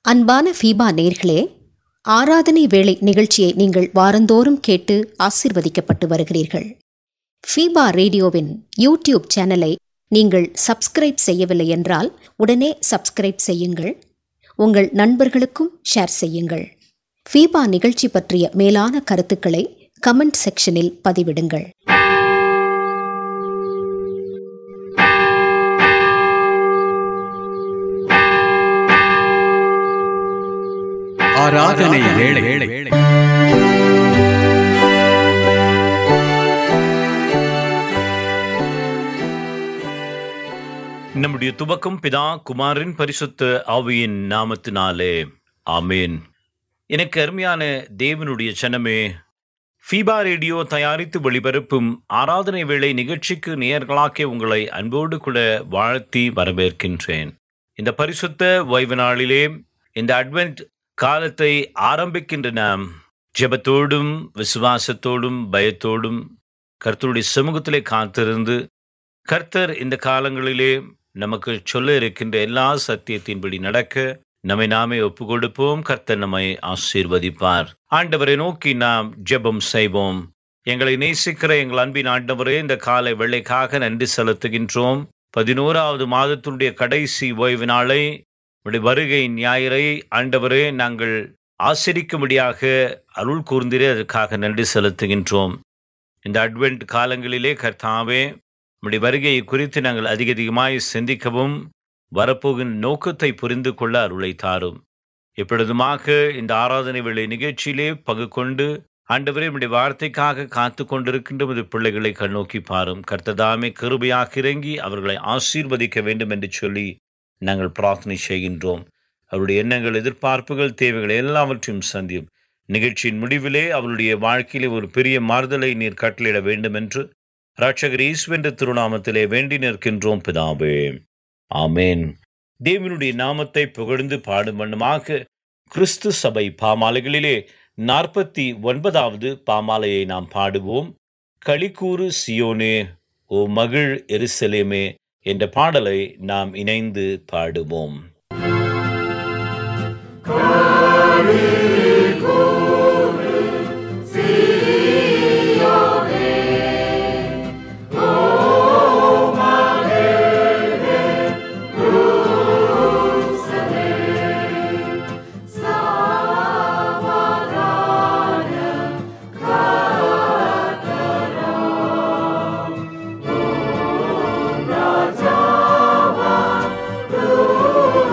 அன்பான ஃபீபா நேர்களே ஆராதனை வேளை நிகழ்ச்சியை நீங்கள் வாரந்தோறும் கேட்டு ஆசிர்வதிக்கப்பட்டு வருகிறீர்கள் ஃபீபா ரேடியோவின் யூடியூப் சேனலை நீங்கள் சப்ஸ்கிரைப் செய்யவில்லை என்றால் உடனே சப்ஸ்கிரைப் செய்யுங்கள் உங்கள் நண்பர்களுக்கும் ஷேர் செய்யுங்கள் ஃபீபா நிகழ்ச்சி பற்றிய மேலான கருத்துக்களை கமெண்ட் செக்ஷனில் பதிவிடுங்கள் ஆராதனை வேளை நம்முடைய துவக்கம் பிதா குமாரின் பரிசுத்த ஆவியின் நாமத்தினாலே ஆமேன் எனக்கு அருமையான தேவனுடைய சனமே ஃபீபா ரேடியோ தயாரித்து ஒளிபரப்பும் ஆராதனை வேளை நிகழ்ச்சிக்கு நேயர்களாக்கி உங்களை அன்போடு கூட வாழ்த்தி வரவேற்கின்றேன் இந்த பரிசுத்த ஓய்வு நாளிலே இந்த அட்வென்ட் காலத்தை ஆரம்பிக்கின்ற நாம் ஜெபத்தோடும் விசுவாசத்தோடும் பயத்தோடும் கர்த்தருடைய சமூகத்திலே காத்திருந்து கர்த்தர் இந்த காலங்களிலே நமக்கு சொல்ல இருக்கின்ற எல்லா சத்தியத்தின்படி நடக்க நம்மை நாமே ஒப்பு கொடுப்போம் கர்த்தர் நம்மை ஆசீர்வதிப்பார் ஆண்டவரை நோக்கி நாம் ஜெபம் செய்வோம் எங்களை நேசிக்கிற எங்கள் அன்பின் ஆண்டவரே இந்த காலை வெள்ளைக்காக நன்றி செலுத்துகின்றோம் பதினோராவது மாதத்தினுடைய கடைசி ஓய்வு நாளை உடைய வருகை ஞாயிறை ஆண்டவரே நாங்கள் ஆசிரிக்கும்படியாக அருள் கூர்ந்திரே அதற்காக நன்றி செலுத்துகின்றோம் இந்த அட்வென்ட் காலங்களிலே கர்த்தாவே நம்முடைய வருகையை குறித்து நாங்கள் அதிக அதிகமாய் சிந்திக்கவும் வரப்போகின் நோக்கத்தை புரிந்து கொள்ள அருளை தாரும் எப்பொழுதுமாக இந்த ஆராதனை வேளை நிகழ்ச்சியிலே பங்கு கொண்டு ஆண்டவரே நம்முடைய வார்த்தைக்காக காத்து கொண்டிருக்கின்ற உமது பிள்ளைகளை கண்ணோக்கி பாரும் கர்த்ததாமே கிருபையாக இறங்கி அவர்களை ஆசீர்வதிக்க வேண்டும் என்று சொல்லி நாங்கள் பிரார்த்தனை செய்கின்றோம் அவருடைய எண்ணங்கள் எதிர்பார்ப்புகள் தேவைகள் எல்லாவற்றையும் சந்தியும் நிகழ்ச்சியின் முடிவிலே அவருடைய வாழ்க்கையிலே ஒரு பெரிய மாறுதலை நீர் கட்டளையிட வேண்டும் என்று ரட்சகர் ஈஸ்வென்ற திருநாமத்திலே வேண்டி நிற்கின்றோம் பிதாவே ஆமேன் தேவனுடைய நாமத்தை புகழ்ந்து பாடும் வண்ணமாக கிறிஸ்து சபை பாமாலைகளிலே நாற்பத்தி ஒன்பதாவது பாமாலையை நாம் பாடுவோம் களிக்கூறு சியோனே ஓ மகிழ் எருசலேமே என்ற பாடலை நாம் இணைந்து பாடுவோம் Raja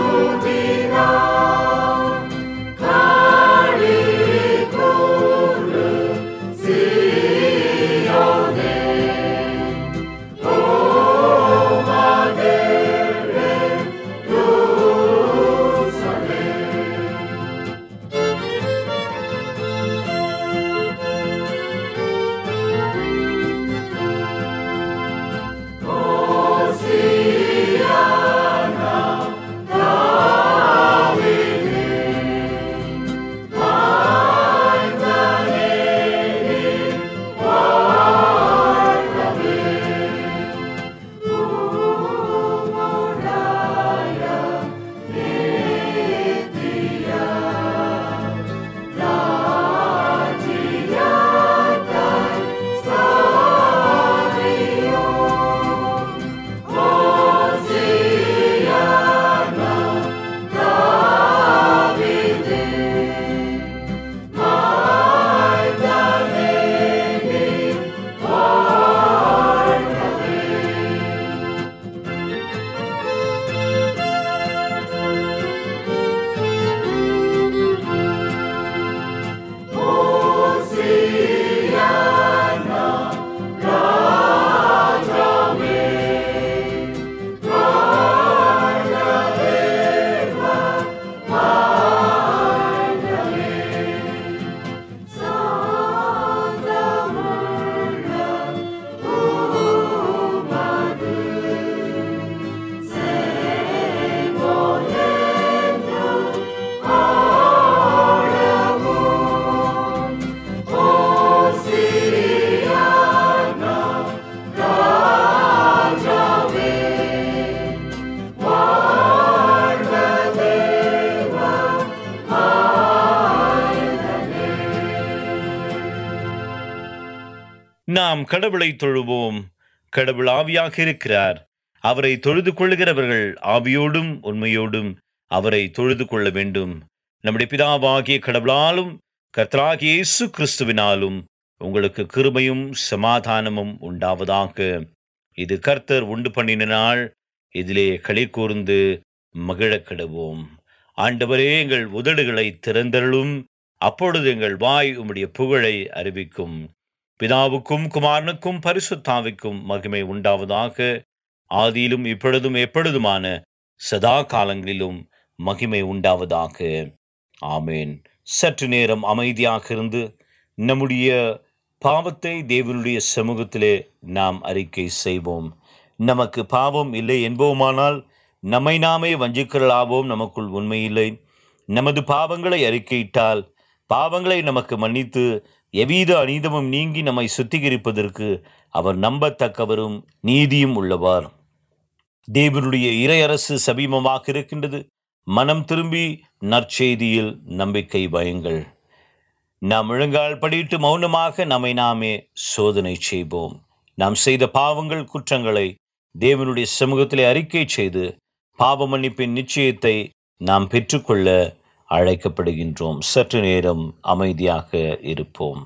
நாம் கடவுளை தொழுவோம் கடவுள் ஆவியாக இருக்கிறார் அவரை தொழுது கொள்கிறவர்கள் ஆவியோடும் உண்மையோடும் அவரை தொழுது கொள்ள வேண்டும் நம்முடைய பிதாவாகிய கடவுளாலும் கர்த்தராகிய இயேசு கிறிஸ்துவினாலும் உங்களுக்கு கிருபையும் சமாதானமும் உண்டாவதாக இது கர்த்தர் உண்டு பண்ணின நாள் இதிலே களி கூர்ந்து மகிழக் கிடவோம் ஆண்டவரே எங்கள் உதடுகளை திறந்தருளும் அப்பொழுது எங்கள் வாய் உம்முடைய புகழை அறிவிக்கும் பிதாவுக்கும் குமாரனுக்கும் பரிசுத்தாவிக்கும் மகிமை உண்டாவதாக ஆதியிலும் இப்பொழுதும் எப்பொழுதுமான சதா காலங்களிலும் மகிமை உண்டாவதாக ஆமேன் சற்று நேரம் அமைதியாக இருந்து நம்முடைய பாவத்தை தேவனுடைய சமூகத்திலே நாம் அறிக்கை செய்வோம் நமக்கு பாவம் இல்லை என்போமானால் நம்மை நாமே வஞ்சிக்கலாவோம் நமக்குள் உண்மையில்லை நமது பாவங்களை அறிக்கையிட்டால் பாவங்களை நமக்கு மன்னித்து எவ்வித அநீதமும் நீங்கி நம்மை சுத்திகரிப்பதற்கு அவர் நம்பத்தக்கவரும் நீதியும் உள்ளவார் தேவனுடைய இறையரசு சபீமமாக இருக்கின்றது மனம் திரும்பி நற்செய்தியில் நம்பிக்கை பயங்கள் நாம் முழங்கால் படியிட்டு மௌனமாக நம்மை நாமே சோதனை செய்வோம் நாம் செய்த பாவங்கள் குற்றங்களை தேவனுடைய சமூகத்திலே அறிக்கை செய்து பாவ மன்னிப்பின் நிச்சயத்தை நாம் பெற்றுக்கொள்ள அழைக்கப்படுகின்றோம் சற்று நேரம் அமைதியாக இருப்போம்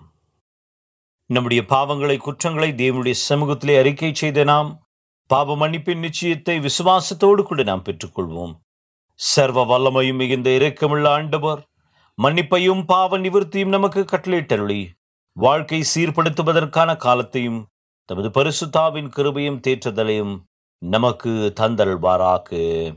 நம்முடைய பாவங்களை குற்றங்களை தேவனுடைய சமூகத்திலே அறிக்கை செய்த நாம் பாவ மன்னிப்பின் நிச்சயத்தை விசுவாசத்தோடு கூட நாம் பெற்றுக்கொள்வோம் சர்வ வல்லமையும் மிகுந்த இரக்கமுள்ள ஆண்டவர் மன்னிப்பையும் பாவ நிவர்த்தியும் நமக்கு கட்டளையிட்டருளி வாழ்க்கை சீர்படுத்துவதற்கான காலத்தையும் தமது பரிசுத்தாவின் கிருபையும் தேற்றுதலையும் நமக்கு தந்தல்வாராக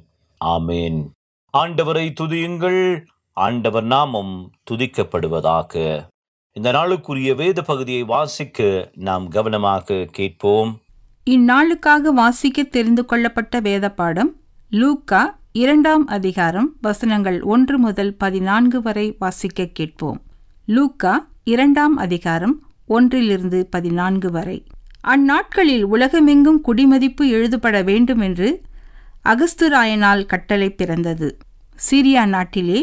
ஆமேன் ஆண்டவரை துதியுங்கள் ஆண்டவர் நாமம் துதிக்கப்படுவதாக இந்த நாளுக்குரிய வேத பகுதியை வாசிக்க நாம் கவனமாக கேட்போம் இந்நாளுக்காக வாசிக்க தெரிந்து கொள்ளப்பட்ட வேத பாடம் லூக்கா இரண்டாம் அதிகாரம் வசனங்கள் ஒன்று முதல் பதினான்கு வரை வாசிக்க கேட்போம் லூக்கா இரண்டாம் அதிகாரம் ஒன்றிலிருந்து பதினான்கு வரை அந்நாட்களில் உலகமெங்கும் குடிமதிப்பு எழுதப்பட வேண்டும் என்று அகஸ்துராயனால் கட்டளை பிறந்தது சீரியா நாட்டிலே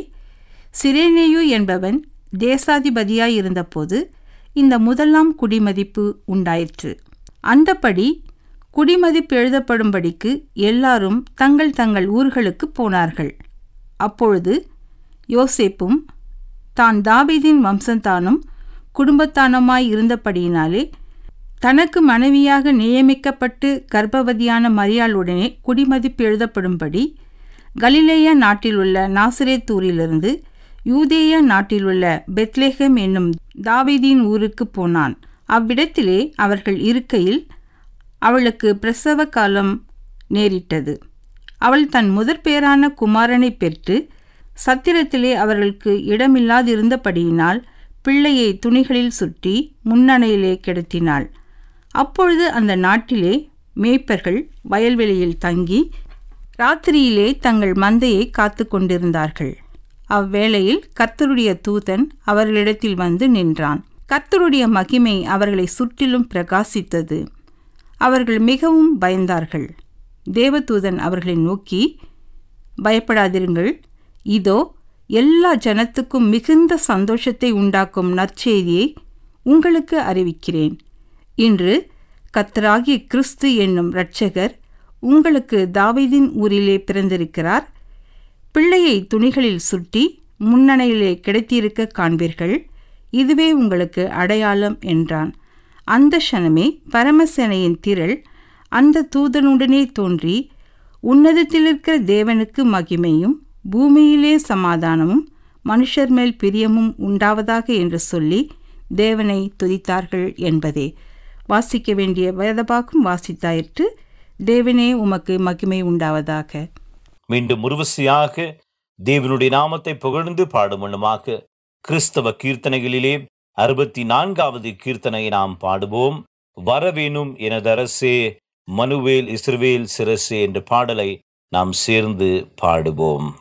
சிரேனேயு என்பவன் தேசாதிபதியாய் இருந்தபோது இந்த முதலாம் குடிமதிப்பு உண்டாயிற்று அந்தப்படி குடிமதிப்பு எழுதப்படும்படிக்கு எல்லாரும் தங்கள் தங்கள் ஊர்களுக்கு போனார்கள் அப்பொழுது யோசேப்பும் தான் தாவீதின் வம்சத்தானும் குடும்பத்தானுமாய் இருந்தபடியினாலே தனக்கு மனைவியாக நியமிக்கப்பட்டு கர்ப்பவதியான மரியாளுடனே குடிமதிப்பு எழுதப்படும்படி கலிலேயா நாட்டிலுள்ள நாசிரேத்தூரிலிருந்து யூதேயா நாட்டிலுள்ள பெத்லேஹம் என்னும் தாவீதின் ஊருக்கு போனான் அவ்விடத்திலே அவர்கள் இருக்கையில் அவளுக்கு பிரசவ காலம் நேரிட்டது அவள் தன் முதற் பேரான குமாரனை பெற்று சத்திரத்திலே அவர்களுக்கு இடமில்லாதிருந்தபடியினால் பிள்ளையை துணிகளில் சுற்றி முன்னணையிலே கிடத்தினாள் அப்பொழுது அந்த நாட்டிலே மேய்ப்பர்கள் வயல்வெளியில் தங்கி ராத்திரியிலே தங்கள் மந்தையை காத்து கொண்டிருந்தார்கள் அவ்வேளையில் கர்த்தருடைய தூதன் அவர்களிடத்தில் வந்து நின்றான் கர்த்தருடைய மகிமை அவர்களை சுற்றிலும் பிரகாசித்தது அவர்கள் மிகவும் பயந்தார்கள் தேவதூதன் அவர்களை நோக்கி பயப்படாதிருங்கள் இதோ எல்லா ஜனத்துக்கும் மிகுந்த சந்தோஷத்தை உண்டாக்கும் நற்செய்தியை உங்களுக்கு அறிவிக்கிறேன் இன்று கத்தராகிய கிறிஸ்து என்னும் இரட்சகர் உங்களுக்கு தாவீதின் ஊரிலே பிறந்திருக்கிறார் பிள்ளையை துணிகளில் சுட்டி முன்னணையிலே கிடைத்திருக்க காண்பீர்கள் இதுவே உங்களுக்கு அடையாளம் என்றான் அந்த க்ஷணமே பரமசேனையின் திரள் அந்த தூதனுடனே தோன்றி உன்னதத்தில் இருக்கிற தேவனுக்கு மகிமையும் பூமியிலே சமாதானமும் மனுஷர் மேல் பிரியமும் உண்டாவதாக என்று சொல்லி தேவனை துதித்தார்கள் என்பதே வாசிக்க வேண்டிய வேதபாக்கும் வாசித்தாயிற்று தேவனே உமக்கு மகிமை உண்டாவதாக மீண்டும் உருவசியாக தேவனுடைய நாமத்தை புகழ்ந்து பாடும் வண்ணமாக கிறிஸ்தவ கீர்த்தனைகளிலே அறுபத்தி நான்காவது கீர்த்தனையை நாம் பாடுவோம் வரவேணும் எனதரசே மனுவேல் இஸ்ரவேல் சிரசே என்ற பாடலை நாம் சேர்ந்து பாடுவோம்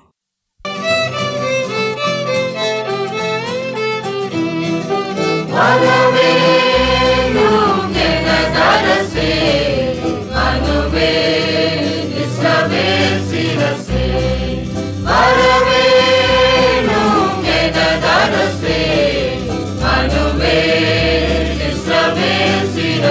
Israel,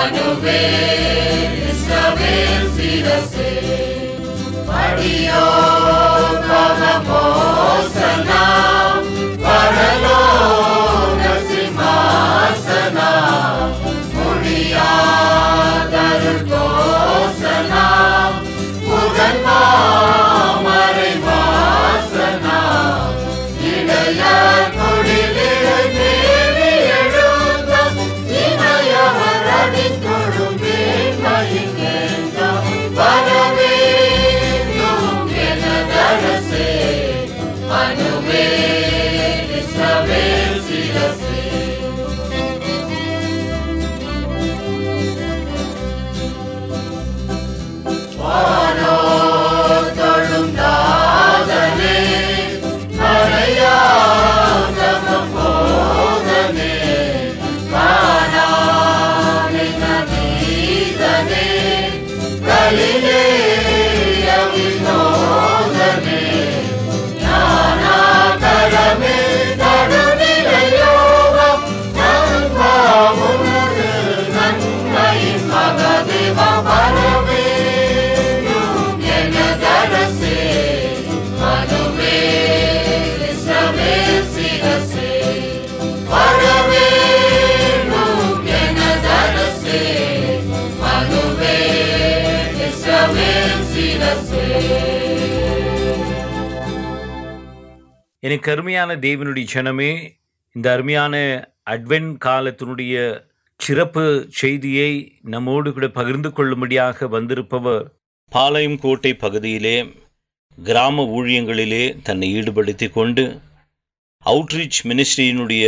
எனக்கு அருமையான தேவனுடைய ஜனமே இந்த அருமையான அட்வென்ட் காலத்தினுடைய சிறப்பு செய்தியை நம்மோடு கூட பகிர்ந்து கொள்ளும்படியாக வந்திருப்பவர் பாளையம் கோட்டை பகுதியிலே கிராம ஊழியங்களிலே தன்னை ஈடுபடுத்தி கொண்டு அவுட்ரீச் மினிஸ்ட்ரியினுடைய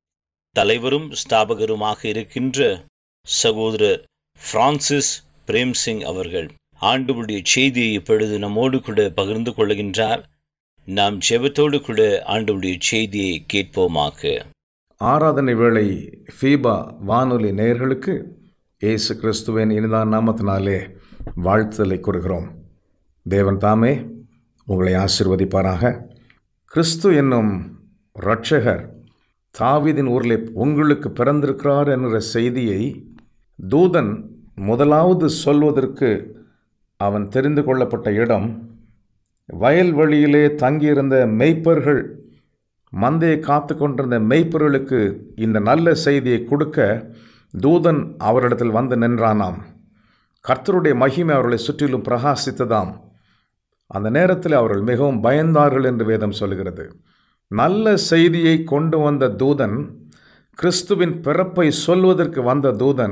தலைவரும் ஸ்தாபகருமாக இருக்கின்ற சகோதரர் பிரான்சிஸ் பிரேம்சிங் அவர்கள் ஆண்டுடைய செய்தியை இப்பொழுது நம்மோடு கூட பகிர்ந்து கொள்கின்றார் நாம் ஜெபத்தோடு கூட ஆண்டுடைய செய்தியை கேட்போமாக ஆராதனை வேளை ஃபீபா வானொலி நேயர்களுக்கு இயேசு கிறிஸ்துவின் இனிதான நாமத்தினாலே வாழ்த்துதலை கூறுகிறோம் தேவன் தாமே உங்களை ஆசிர்வதிப்பாராக கிறிஸ்து என்னும் இரட்சகர் தாவீதின் ஊரில் உங்களுக்கு பிறந்திருக்கிறார் என்கிற செய்தியை தூதன் முதலாவது சொல்வதற்கு அவன் தெரிந்து கொள்ளப்பட்ட இடம் வயல்வெளியிலே தங்கியிருந்த மெய்ப்பர்கள் மந்தையை காத்து கொண்டிருந்த மெய்ப்பர்களுக்கு இந்த நல்ல செய்தியை கொடுக்க தூதன் அவரிடத்தில் வந்து நின்றானாம் கர்த்தருடைய மகிமை அவர்களை சுற்றிலும் பிரகாசித்ததாம் அந்த நேரத்தில் அவர்கள் மிகவும் பயந்தார்கள் என்று வேதம் சொல்கிறது நல்ல செய்தியை கொண்டு வந்த தூதன் கிறிஸ்துவின் பிறப்பை சொல்வதற்கு வந்த தூதன்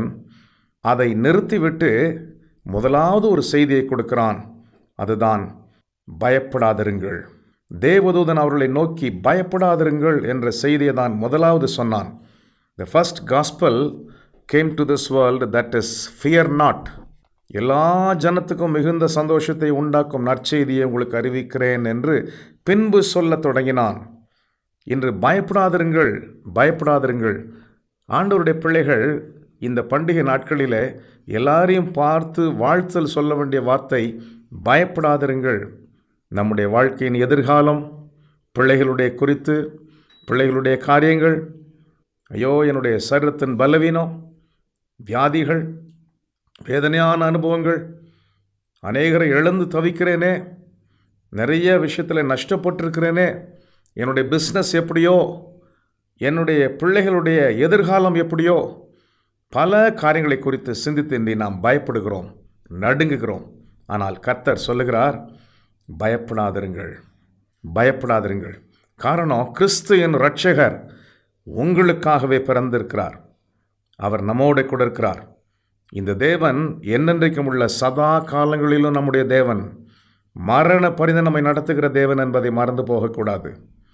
அதை நிறுத்திவிட்டு முதலாவது ஒரு செய்தியை கொடுக்கிறான் அதுதான் பயப்படாதிருங்கள் தேவதூதன் அவர்களை நோக்கி பயப்படாதிருங்கள் என்ற செய்தியை தான் முதலாவது சொன்னான் the first gospel came to this world that is fear not எல்லா ஜனத்துக்கும் மிகுந்த சந்தோஷத்தை உண்டாக்கும் நற்செய்தியை உங்களுக்கு அறிவிக்கிறேன் என்று பின்பு சொல்லத் தொடங்கினான் இன்று பயப்படாதிருங்கள் பயப்படாதிருங்கள் ஆண்டவருடைய பிள்ளைகள் இந்த பண்டிகை நாட்களில் எல்லாரையும் பார்த்து வாழ்த்தல் சொல்ல வேண்டிய வார்த்தை பயப்படாதிருங்கள் நம்முடைய வாழ்க்கையின் எதிர்காலம் பிள்ளைகளுடைய குறித்து பிள்ளைகளுடைய காரியங்கள் ஐயோ என்னுடைய சரீரத்தின் பலவீனம் வியாதிகள் வேதனையான அனுபவங்கள் அநேகரை இழந்து தவிக்கிறேனே நிறைய விஷயத்தில் நஷ்டப்பட்டிருக்கிறேனே என்னுடைய பிஸ்னஸ் எப்படியோ என்னுடைய பிள்ளைகளுடைய எதிர்காலம் எப்படியோ பல காரியங்களை குறித்து சிந்தித்து இன்றி நாம் பயப்படுகிறோம் நடுங்குகிறோம் ஆனால் கர்த்தர் சொல்லுகிறார் பயப்படாதிருங்கள் பயப்படாதிருங்கள் காரணம் கிறிஸ்து என் இரட்சகர் உங்களுக்காகவே பிறந்திருக்கிறார் அவர் நம்மோடு கூட இருக்கிறார் இந்த தேவன் என்னென்றைக்கும் உள்ள சதா காலங்களிலும் நம்முடைய தேவன் மரண பரிந்து நம்மை நடத்துகிற தேவன் என்பதை மறந்து போகக்கூடாது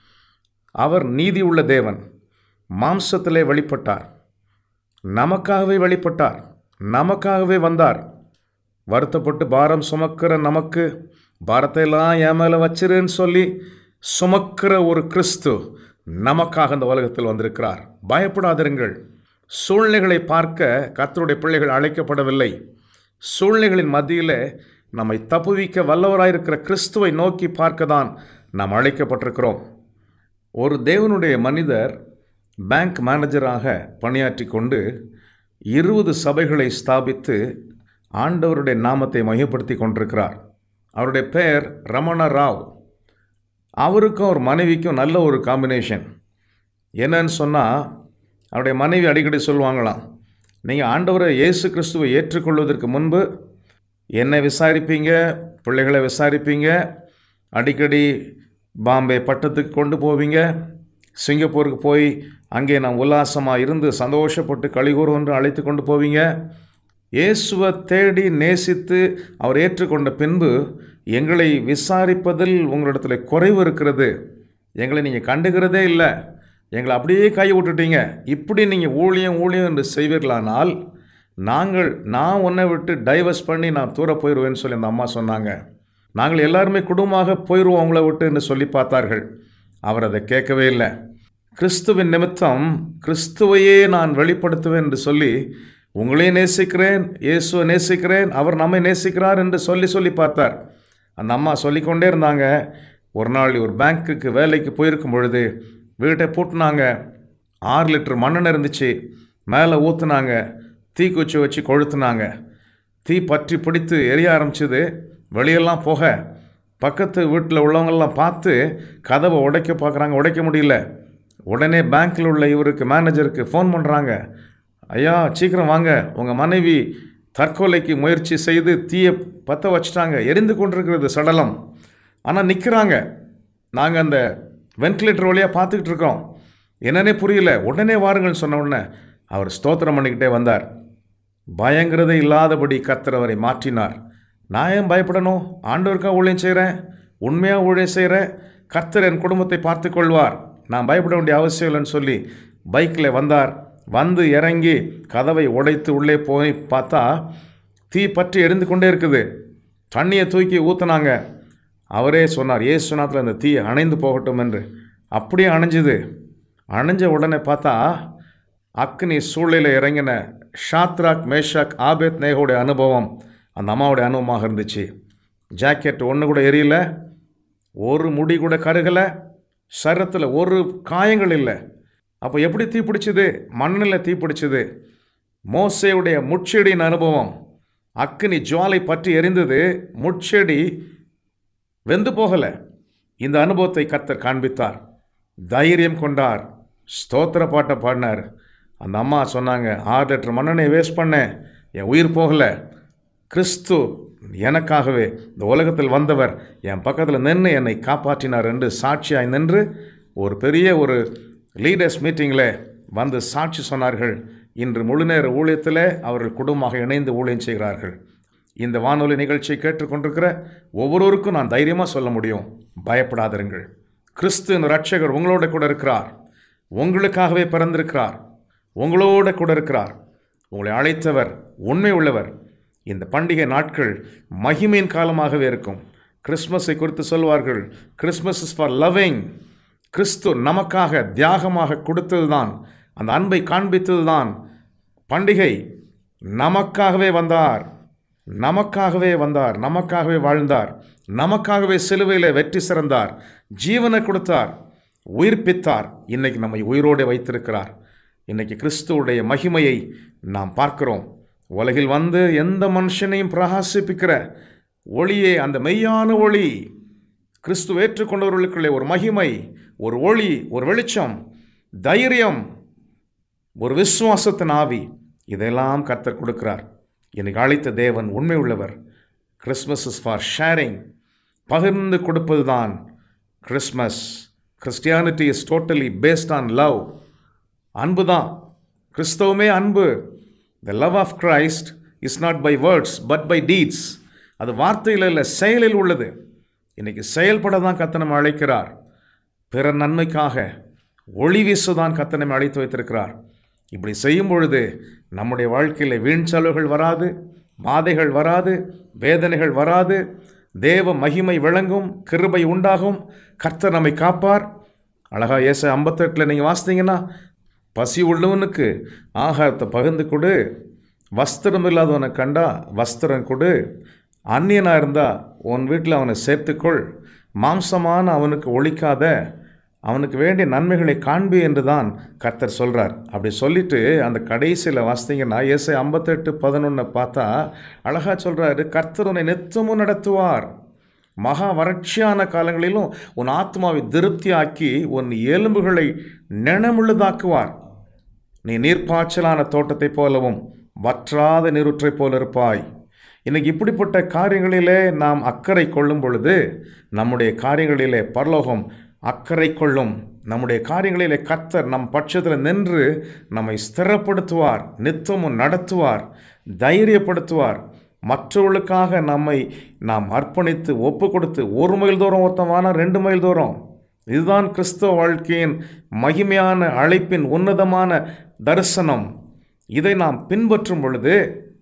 அவர் நீதி உள்ள தேவன் மாம்சத்திலே வெளிப்பட்டார் நமக்காகவே வெளிப்பட்டார் நமக்காகவே வந்தார் வருத்தப்பட்டு பாரம் சுமக்கிற நமக்கு பாரத்தை எல்லாம் என் மேலே வச்சிருன்னு சொல்லி சுமக்கிற ஒரு கிறிஸ்து நமக்காக இந்த உலகத்தில் வந்திருக்கிறார் பயப்படாதிருங்கள் சூழ்நிலைகளை பார்க்க கர்த்தருடைய பிள்ளைகள் அழைக்கப்படவில்லை சூழ்நிலைகளின் மத்தியில் நம்மை தப்புவிக்க வல்லவராயிருக்கிற கிறிஸ்துவை நோக்கி பார்க்க தான் நாம் அழைக்கப்பட்டிருக்கிறோம் ஒரு தேவனுடைய மனிதர் பேங்க் மேனேஜராக பணியாற்றி கொண்டு இருபது சபைகளை ஸ்தாபித்து ஆண்டவருடைய நாமத்தை மையப்படுத்தி கொண்டிருக்கிறார் அவருடைய பெயர் ரமண ராவ் அவருக்கும் அவர் மனைவிக்கும் நல்ல ஒரு காம்பினேஷன் என்னன்னு சொன்னால் அவருடைய மனைவி அடிக்கடி சொல்லுவாங்களாம் நீங்கள் ஆண்டவரை இயேசு கிறிஸ்துவை ஏற்றுக்கொள்வதற்கு முன்பு என்னை விசாரிப்பீங்க பிள்ளைகளை விசாரிப்பீங்க அடிக்கடி பாம்பே பட்டத்துக்கு கொண்டு போவீங்க சிங்கப்பூருக்கு போய் அங்கே நான் உல்லாசமாக இருந்து சந்தோஷப்பட்டு கழிகூறு என்று அழைத்து கொண்டு போவீங்க இயேசுவை தேடி நேசித்து அவர் ஏற்றுக்கொண்ட பின்பு எங்களை விசாரிப்பதில் உங்களிடத்தில் குறைவு இருக்கிறது எங்களை நீங்கள் கண்டுகிறதே இல்லை எங்களை அப்படியே கை விட்டுட்டீங்க இப்படி நீங்கள் ஊழியம் ஊழியம் என்று செய்வீர்களானால் நாங்கள் நான் உன்னை விட்டு டைவர்ஸ் பண்ணி நான் தூர போயிடுவேன்னு சொல்லி அந்த அம்மா சொன்னாங்க நாங்கள் எல்லாருமே குடும்பமாக போயிடுவோம் உங்களை விட்டு என்று சொல்லி பார்த்தார்கள் அவர் அதை கேட்கவே இல்லை கிறிஸ்துவின் நிமித்தம் கிறிஸ்துவையே நான் வெளிப்படுத்துவேன் என்று சொல்லி உங்களையும் நேசிக்கிறேன் இயேசுவை நேசிக்கிறேன் அவர் நம்மை நேசிக்கிறார் என்று சொல்லி சொல்லி பார்த்தார் அந்த அம்மா சொல்லிக்கொண்டே இருந்தாங்க ஒரு நாள் ஒரு பேங்க்குக்கு வேலைக்கு போயிருக்கும் பொழுது வீட்டை பூட்டினாங்க ஆறு லிட்டர் மண்ணெண்ணெய் இருந்துச்சு மேலே ஊற்றுனாங்க தீக்குச்சி வச்சு கொளுத்துனாங்க தீ பற்றி பிடித்து எரிய ஆரம்பிச்சது வெளியெல்லாம் போக பக்கத்து வீட்டில் உள்ளவங்கெல்லாம் பார்த்து கதவை உடைக்க பார்க்குறாங்க உடைக்க முடியல உடனே பேங்க்கில் உள்ள இவருக்கு மேனேஜருக்கு ஃபோன் பண்ணுறாங்க ஐயா சீக்கிரம் வாங்க உங்கள் மனைவி தற்கொலைக்கு முயற்சி செய்து தீயை பற்ற வச்சுட்டாங்க எரிந்து கொண்டிருக்கிறது சடலம் ஆனால் நிற்கிறாங்க நாங்கள் அந்த வென்டிலேட்டர் வழியாக பார்த்துக்கிட்டு இருக்கோம் என்னன்னே புரியல உடனே வாருங்கள் சொன்ன உடனே அவர் ஸ்தோத்திரம் பண்ணிக்கிட்டே வந்தார் பயங்கிறதே இல்லாதபடி கர்த்தர் அவரை மாற்றினார் நான் ஏன் பயப்படணும் ஆண்டவருக்காக ஊழியம் செய்கிறேன் உண்மையாக ஊழியம் செய்கிறேன் கர்த்தர் என் குடும்பத்தை பார்த்து கொள்வார் நான் பயப்பட வேண்டிய அவசியம் இல்லைன்னு சொல்லி பைக்கில் வந்தார் வந்து இறங்கி கதவை உடைத்து உள்ளே போய் பார்த்தா தீ பற்றி எரிந்து கொண்டே இருக்குது தண்ணியை தூக்கி ஊற்றுனாங்க அவரே சொன்னார் ஏசுநாத்தில் அந்த தீ அணைந்து போகட்டும் என்று அப்படியே அணைஞ்சுது அணைஞ்ச உடனே பார்த்தா அக்னி சூழ்நிலையில் இறங்கின ஷாத்ராக் மேஷாக் ஆபேத் நேகோடைய அனுபவம் அந்த அம்மாவுடைய அனுபவமாக இருந்துச்சு ஜாக்கெட் ஒன்று கூட எரியல ஒரு முடி கூட கருகலை சரத்தில் ஒரு காயங்கள் இல்லை அப்போ எப்படி தீ பிடிச்சது மண்ணில் தீ பிடிச்சது மோசையுடைய முட்செடியின் அனுபவம் அக்னி ஜுவாலை பற்றி எரிந்தது முட்செடி வெந்து போகலை இந்த அனுபவத்தை கர்த்தர் காண்பித்தார் தைரியம் கொண்டார் ஸ்தோத்திர பாட்டை பாடினார் அந்த அம்மா சொன்னாங்க ஆறு லிட்டர் மண்ணெண்ணெய் வேஸ்ட் பண்ணேன் என் உயிர் போகலை கிறிஸ்து எனக்காகவே இந்த உலகத்தில் வந்தவர் என் பக்கத்தில் நின்று என்னை காப்பாற்றினார் என்று சாட்சியாய் நின்று ஒரு பெரிய ஒரு லீடர்ஸ் மீட்டிங்கில் வந்து சாட்சி சொன்னார்கள் இன்று முழுநேர ஊழியத்தில் அவர்கள் குடும்பமாக இணைந்து ஊழியம் செய்கிறார்கள் இந்த வானொலி நிகழ்ச்சியை கேட்டுக்கொண்டிருக்கிற ஒவ்வொருவருக்கும் நான் தைரியமாக சொல்ல முடியும் பயப்படாதிருங்கள் கிறிஸ்து ரட்சகர் உங்களோட கூட இருக்கிறார் உங்களுக்காகவே பிறந்திருக்கிறார் உங்களோட கூட இருக்கிறார் உங்களை அழைத்தவர் உண்மை உள்ளவர் இந்த பண்டிகை நாட்கள் மகிமையின் காலமாகவே இருக்கும் கிறிஸ்மஸை குறித்து சொல்வார்கள் கிறிஸ்மஸ் இஸ் ஃபார் லவ்விங் கிறிஸ்து நமக்காக தியாகமாக கொடுத்தது தான் அந்த அன்பை காண்பித்தது தான் பண்டிகை நமக்காகவே வந்தார் நமக்காகவே வந்தார் நமக்காகவே வாழ்ந்தார் நமக்காகவே சிலுவையில் வெற்றி சிறந்தார் ஜீவனை கொடுத்தார் உயிர்ப்பித்தார் இன்னைக்கு நம்மை உயிரோடு வைத்திருக்கிறார் இன்னைக்கு கிறிஸ்துவுடைய மகிமையை நாம் பார்க்கிறோம் உலகில் வந்து எந்த மனுஷனையும் பிரகாசிப்பிக்கிற ஒளியே அந்த மெய்யான ஒளி கிறிஸ்து ஏற்றுக்கொண்டவர்களுக்குள்ளே ஒரு மகிமை ஒரு ஒளி ஒரு வெளிச்சம் தைரியம் ஒரு விசுவாசத்தின் ஆவி இதெல்லாம் கர்த்தர் கொடுக்கிறார் இன்னைக்கு அழைத்த தேவன் உண்மை உள்ளவர் கிறிஸ்மஸ் இஸ் ஃபார் ஷேரிங் பகிர்ந்து கொடுப்பது தான் Christmas Christianity is totally based on love அன்பு தான் கிறிஸ்தவமே அன்பு the love of Christ is not by words but by deeds அது வார்த்தையில் இல்லை செயலில் உள்ளது இன்னைக்கு செயல்பட தான் கத்தனம் அழைக்கிறார் பிற நன்மைக்காக ஒளி வீசுதான் கத்தனம் அழைத்து வைத்திருக்கிறார் இப்படி செய்யும் பொழுது நம்முடைய வாழ்க்கையில் வீண் செலவுகள் வராது பாதைகள் வராது வேதனைகள் வராது தேவ மகிமை விளங்கும் கிருபை உண்டாகும் கர்த்தர் நம்மை காப்பார் அழகா ஏச ஐம்பத்தெட்டில் நீங்கள் வாசித்தீங்கன்னா பசி உள்ளவனுக்கு ஆகாரத்தை பகிர்ந்து கொடு வஸ்திரம் இல்லாதவனை கண்டா வஸ்திரம் கொடு அந்நியனாக இருந்தால் உன் வீட்டில் அவனை சேர்த்துக்கொள் மாம்சமான அவனுக்கு ஒழிக்காத அவனுக்கு வேண்டிய நன்மைகளை காண்பி என்று தான் கர்த்தர் சொல்கிறார் அப்படி சொல்லிட்டு அந்த கடைசியில் வாசித்தீங்கன்னா ஏசை ஐம்பத்தெட்டு பதினொன்று பார்த்தா அழகாக சொல்கிறாரு கர்த்தர் உன்னை நித்தமும் நடத்துவார் மகா வறட்சியான காலங்களிலும் உன் ஆத்மாவை திருப்தியாக்கி உன் எலும்புகளை நினமுள்ளதாக்குவார் நீ நீர்ப்பாய்ச்சலான தோட்டத்தைப் போலவும் வற்றாத நீருற்றைப் போல இருப்பாய் இன்னைக்கு இப்படிப்பட்ட காரியங்களிலே நாம் அக்கறை கொள்ளும் பொழுது நம்முடைய காரியங்களிலே பரலோகம் அக்கறை கொள்ளும் நம்முடைய காரியங்களிலே கர்த்தர் நம் பட்சத்தில் நின்று நம்மை ஸ்திரப்படுத்துவார் நித்தமும் நடத்துவார் தைரியப்படுத்துவார் மற்றவர்களுக்காக நம்மை நாம் அர்ப்பணித்து ஒப்பு கொடுத்து ஒரு மைல் தூரம் ஒருத்தமான ரெண்டு மைல் தூரம் இதுதான் கிறிஸ்தவ வாழ்க்கையின் மகிமையான அழைப்பின் உன்னதமான தரிசனம் இதை நாம் பின்பற்றும் பொழுது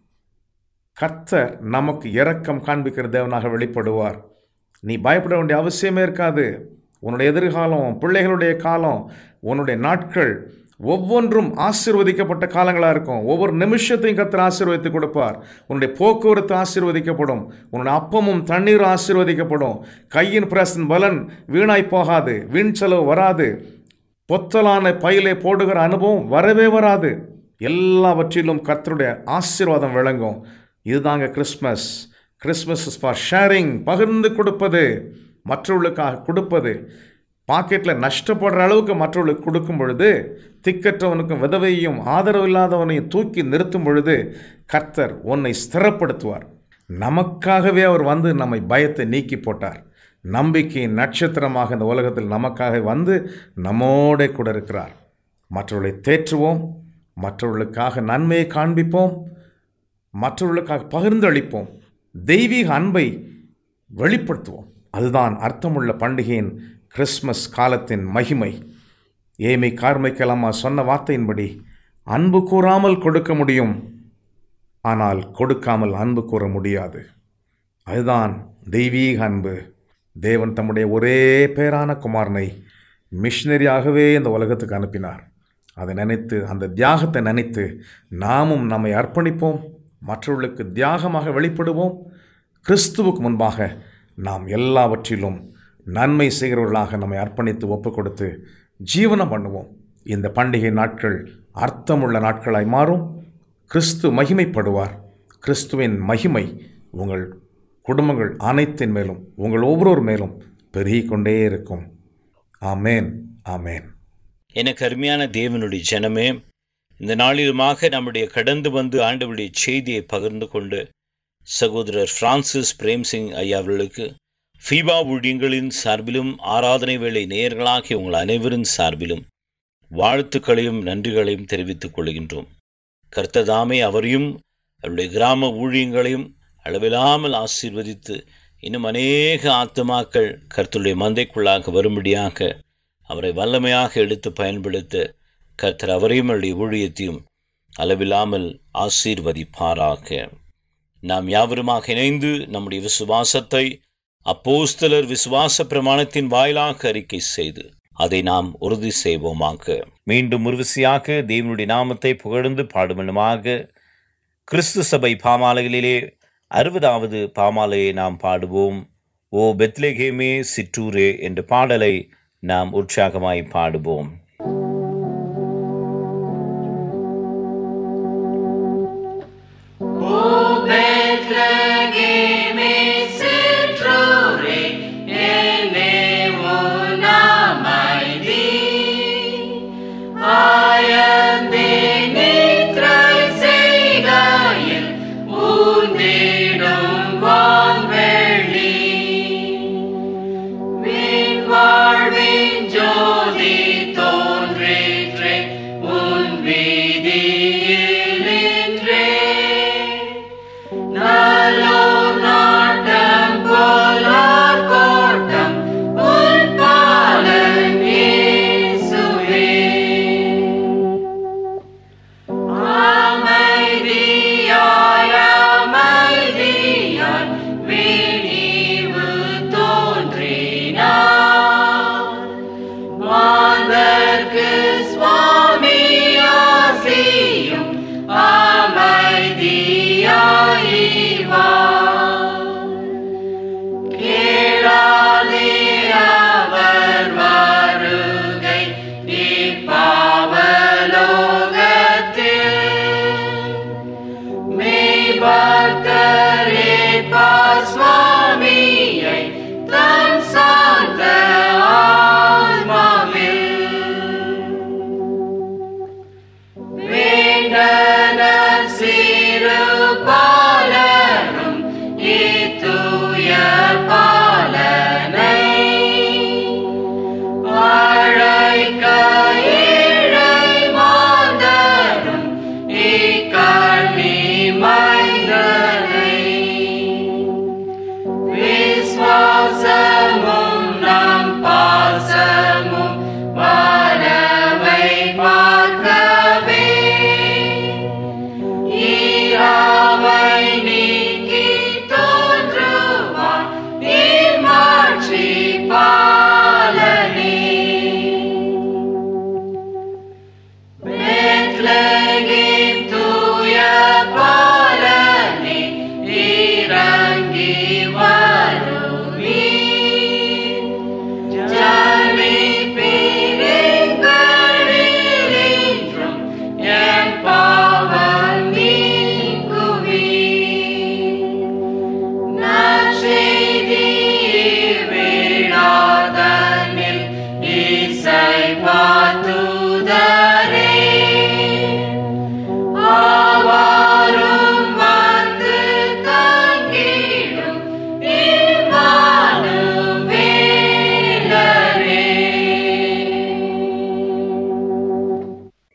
கர்த்தர் நமக்கு இரக்கம் காண்பிக்கிற தேவனாக வெளிப்படுவார் நீ பயப்பட வேண்டிய அவசியமே இருக்காது உன்னுடைய எதிர்காலம் உன் பிள்ளைகளுடைய காலம் உன்னுடைய நாட்கள் ஒவ்வொன்றும் ஆசீர்வதிக்கப்பட்ட காலங்களாக இருக்கும் ஒவ்வொரு நிமிஷத்தையும் கர்த்தர் ஆசீர்வதித்து கொடுப்பார் உன்னுடைய போக்குவரத்து ஆசீர்வதிக்கப்படும் உன்னுடைய அப்பமும் தண்ணீரும் ஆசீர்வதிக்கப்படும் கையின் பிரசன் பலன் வீணாய் போகாது வீண் செலவு வராது பொத்தலான பையிலே போடுகிற அனுபவம் வரவே வராது எல்லாவற்றிலும் கர்த்தருடைய ஆசீர்வாதம் விளங்கும் இதுதாங்க Christmas Christmas is for sharing பகிர்ந்து கொடுப்பது மற்றவர்களுக்காக கொடுப்பது பாக்கெட்டில் நஷ்டப்படுற அளவுக்கு மற்றவர்களுக்கு கொடுக்கும் பொழுது திக்கற்றவனுக்கும் விதவையும் ஆதரவு இல்லாதவனையும் தூக்கி நிறுத்தும் பொழுது கர்த்தர் உன்னை ஸ்திரப்படுத்துவார் நமக்காகவே அவர் வந்து நம்மை பயத்தை நீக்கி போட்டார் நம்பிக்கையின் நட்சத்திரமாக இந்த உலகத்தில் நமக்காக வந்து நம்மோட கூட இருக்கிறார் மற்றவர்களை தேற்றுவோம் மற்றவர்களுக்காக நன்மையை காண்பிப்போம் மற்றவர்களுக்காக பகிர்ந்தளிப்போம் தெய்வீக அன்பை வெளிப்படுத்துவோம் அதுதான் அர்த்தமுள்ள பண்டிகையின் கிறிஸ்மஸ் காலத்தின் மகிமை ஏமி கார்மைக்கலம்மா சொன்ன வார்த்தையின்படி அன்பு கூறாமல் கொடுக்க முடியும் ஆனால் கொடுக்காமல் அன்பு கூற முடியாது அதுதான் தெய்வீக அன்பு தேவன் தம்முடைய ஒரே பேரான குமாரனை மிஷினரியாகவே இந்த உலகத்துக்கு அனுப்பினார் அதை நினைத்து அந்த தியாகத்தை நினைத்து நாமும் நம்மை அர்ப்பணிப்போம் மற்றவர்களுக்கு தியாகமாக வெளிப்படுவோம் கிறிஸ்துவுக்கு முன்பாக நாம் எல்லாவற்றிலும் நன்மை செய்கிறவர்களாக நம்மை அர்ப்பணித்து ஒப்பு கொடுத்து ஜீவனம் பண்ணுவோம் இந்த பண்டிகை நாட்கள் அர்த்தமுள்ள நாட்களாய் மாறும் கிறிஸ்து மகிமைப்படுவார் கிறிஸ்துவின் மகிமை உங்கள் குடும்பங்கள் அனைத்தின் மேலும் உங்கள் ஒவ்வொருவர் மேலும் பெருகிக் கொண்டே இருக்கும் ஆமேன் ஆமேன் எனக்கு அருமையான தேவனுடைய ஜனமே இந்த நாளிலுமாக நம்முடைய கடந்து வந்து ஆண்டவருடைய செய்தியை பகிர்ந்து கொண்டு சகோதரர் பிரான்சிஸ் பிரேம்சிங் ஐயா அவர்களுக்கு ஃபீபா ஊழியங்களின் சார்பிலும் ஆராதனை வேளை நேயர்களாகிய உங்கள் அனைவரின் சார்பிலும் வாழ்த்துக்களையும் நன்றிகளையும் தெரிவித்துக் கொள்கின்றோம் கர்த்ததாமே அவரையும் அவருடைய கிராம ஊழியங்களையும் அளவில்லாமல் ஆசீர்வதித்து இன்னும் அநேக ஆத்துமாக்கள் கர்த்தருடைய மந்தைக்குள்ளாக வரும்படியாக அவரை வல்லமையாக எடுத்து பயன்படுத்த கர்த்தர் அவரையும் அவருடைய ஊழியத்தையும் அளவில்லாமல் ஆசீர்வதிப்பாராக நாம் யாவருமாக இணைந்து நம்முடைய விசுவாசத்தை அப்போஸ்தலர் விசுவாச பிரமாணத்தின் வாயிலாக அறிக்கை செய்து அதை நாம் உறுதி செய்வோமாக மீண்டும் உறுதியாக தேவனுடைய நாமத்தை புகழ்ந்து பாடுமனுமாக கிறிஸ்து சபை பாமாலைகளிலே அறுபதாவது பாமாலையை நாம் பாடுவோம் ஓ பெத்லெகேமே சிற்றூரே என்ற பாடலை நாம் உற்சாகமாய் பாடுவோம் வாழ்வின் ஜோதி தோ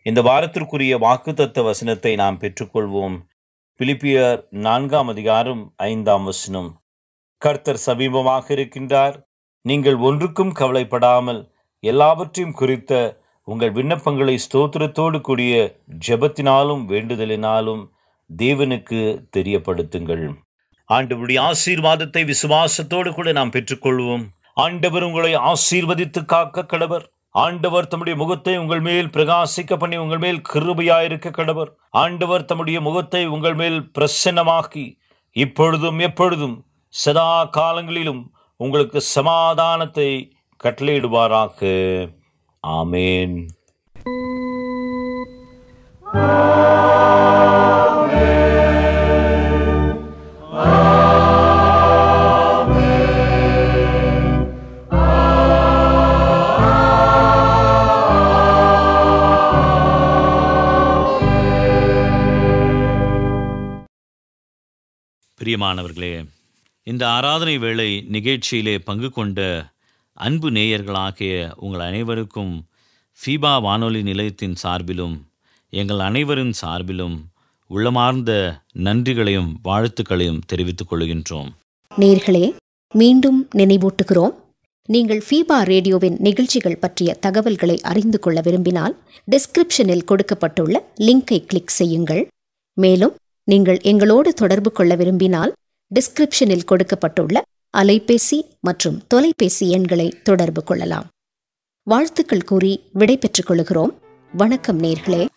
இந்த வாரத்திற்குரிய வாக்குத்தத்த வசனத்தை நாம் பெற்றுக்கொள்வோம் பிலிப்பியர் நான்காம் அதிகாரம் ஐந்தாம் வசனம் கர்த்தர் சமீபமாக இருக்கின்றார் நீங்கள் ஒன்றுக்கும் கவலைப்படாமல் எல்லாவற்றையும் குறித்த உங்கள் விண்ணப்பங்களை ஸ்தோத்திரத்தோடு கூடிய ஜெபத்தினாலும் வேண்டுதலினாலும் தேவனுக்கு தெரியப்படுத்துங்கள் ஆண்டவருடைய ஆசீர்வாதத்தை விசுவாசத்தோடு கூட நாம் பெற்றுக்கொள்வோம் ஆண்டவர் உங்களை ஆசீர்வதித்து காக்க கடவர் ஆண்டவர் தம்முடைய முகத்தை உங்கள் மேல் பிரகாசிக்க பண்ணி உங்கள் மேல் கிருபையாயிருக்க கடவர் ஆண்டவர் தம்முடைய முகத்தை உங்கள் மேல் பிரசன்னமாக்கி இப்பொழுதும் எப்பொழுதும் சதா காலங்களிலும் உங்களுக்கு சமாதானத்தை கட்டளையிடுவாராக ஆமேன் பிரியமானவர்களே இந்த ஆராதனை வேளை நிகழ்ச்சியிலே பங்கு கொண்ட அன்பு நேயர்களாகிய உங்கள் அனைவருக்கும் ஃபீபா வானொலி நிலையத்தின் சார்பிலும் எங்கள் அனைவரின் சார்பிலும் உள்ளமார்ந்த நன்றிகளையும் வாழ்த்துக்களையும் தெரிவித்துக் கொள்கின்றோம் நேர்களே மீண்டும் நினைவூட்டுகிறோம் நீங்கள் ஃபீபா ரேடியோவின் நிகழ்ச்சிகள் பற்றிய தகவல்களை அறிந்து கொள்ள விரும்பினால் டிஸ்கிரிப்ஷனில் கொடுக்கப்பட்டுள்ள லிங்கை கிளிக் செய்யுங்கள் மேலும் நீங்கள் எங்களோடு தொடர்பு கொள்ள விரும்பினால் டிஸ்கிரிப்ஷனில் கொடுக்கப்பட்டுள்ள அலைபேசி மற்றும் தொலைபேசி எண்களை தொடர்பு கொள்ளலாம் வாழ்த்துக்கள் கூறி விடை பெற்றுக் கொள்கிறோம் வணக்கம் நேர்களே